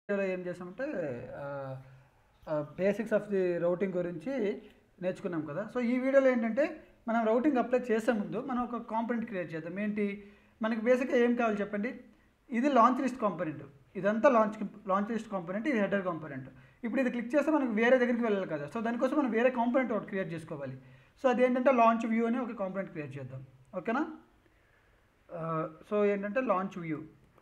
వీడియోలో ఏం చేసామంటే బేసిక్స్ ఆఫ్ ది రౌటింగ్ గురించి నేర్చుకున్నాం కదా సో ఈ వీడియోలో ఏంటంటే మనం రౌటింగ్ అప్లై చేసే ముందు మనం ఒక కాంపనెంట్ క్రియేట్ చేద్దాం ఏంటి మనకి బేసిక్గా ఏం కావాలి చెప్పండి ఇది లాంచ్ లిస్ట్ కాంపనెంట్ ఇదంతా లాంచ్ లాంచ్ లిస్ట్ కాంపనెంట్ ఇది హెడర్ కాంపనెంట్ ఇప్పుడు ఇది క్లిక్ చేస్తే మనకు వేరే దగ్గరికి వెళ్ళాలి కదా సో దానికోసం మనం వేరే కాంపనెంట్ ఒకటి క్రియేట్ చేసుకోవాలి సో అదేంటంటే లాంచ్ వ్యూ అని ఒక కాంపనెంట్ క్రియేట్ చేద్దాం ఓకేనా సో ఏంటంటే launch view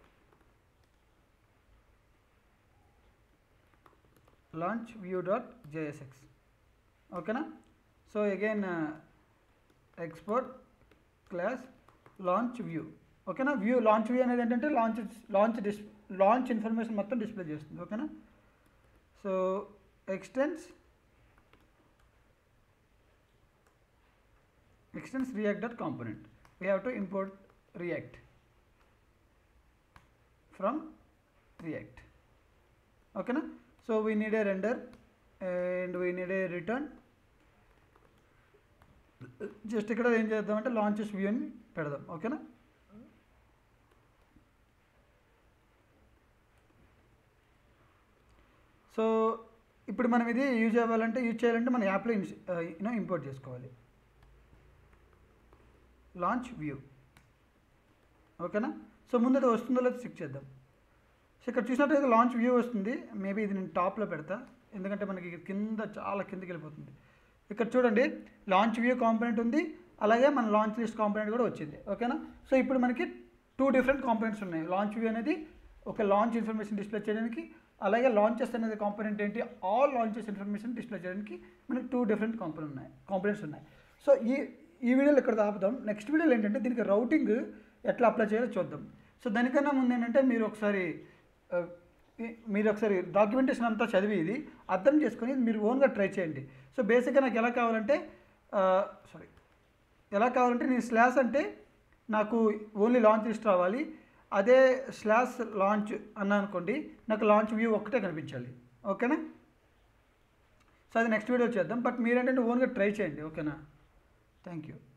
launch view dot jsx ఓకేనా so again export class launch view ఓకేనా వ్యూ లాంచ్ వ్యూ అనేది ఏంటంటే launch launch this launch information మొత్తం డిస్ప్లే చేస్తుంది ఓకేనా so extends extends React dot component we have to import React from React ఓకేనా so we need a render and we need a return just ఇక్కడ ఏం చేద్దామంటే launches view అని పెడదాం ఓకేనా సో ఇప్పుడు మనం ఇది యూజ్ అవ్వాలంటే యూజ్ చేయాలంటే మన యాప్లో యూనో ఇంపోర్ట్ చేసుకోవాలి లాంచ్ వ్యూ ఓకేనా సో ముందు అది వస్తుందో లేదో చెక్ చేద్దాం సో ఇక్కడ చూసినట్టయితే లాంచ్ వ్యూ వస్తుంది మేబీ ఇది నేను టాప్లో పెడతా ఎందుకంటే మనకి కింద చాలా కిందకి వెళ్ళిపోతుంది ఇక్కడ చూడండి లాంచ్ వ్యూ కాంపోనెంట్ ఉంది అలాగే మన లాంచ్ లిస్ట్ కాంపోనెంట్ కూడా వచ్చింది ఓకేనా సో ఇప్పుడు మనకి టూ డిఫరెంట్ కాంపోనెంట్స్ ఉన్నాయి లాంచ్ వ్యూ అనేది ఒక లాంచ్ ఇన్ఫర్మేషన్ డిస్ప్లే చేయడానికి అలాగే లాంచెస్ అనేది కాంపోనెంట్ ఏంటి ఆల్ లాంచెస్ ఇన్ఫర్మేషన్ డిస్ప్లే చేయడానికి మనకి టూ డిఫరెంట్ కాంపోనెంట్ ఉన్నాయి కాంపోనెంట్స్ ఉన్నాయి సో ఈ ఈ వీడియోలో ఇక్కడ ఆపుదాం నెక్స్ట్ వీడియోలో ఏంటంటే దీనికి రౌటింగ్ ఎట్లా అప్లై చేయాలో చూద్దాం సో దానికన్నా ముందు ఏంటంటే మీరు ఒకసారి ఆ, ఈ- మీరు ఒకసారి డాక్యుమెంటేషన్ అంతా చదివి ఇది అర్థం చేసుకొని మీరు ఓన్గా ట్రై చేయండి సో బేసిక్గా నాకు ఎలా కావాలంటే సారీ ఎలా కావాలంటే నేను స్లాష్ అంటే నాకు ఓన్లీ లాంచ్ లిస్ట్ రావాలి అదే స్లాష్ లాంచ్ అన్నా అనుకోండి నాకు లాంచ్ వ్యూ ఒక్కటే కనిపించాలి ఓకేనా సో అది నెక్స్ట్ వీడియో చేద్దాం బట్ మీరేంటంటే ఓన్గా ట్రై చేయండి ఓకేనా థ్యాంక్ యూ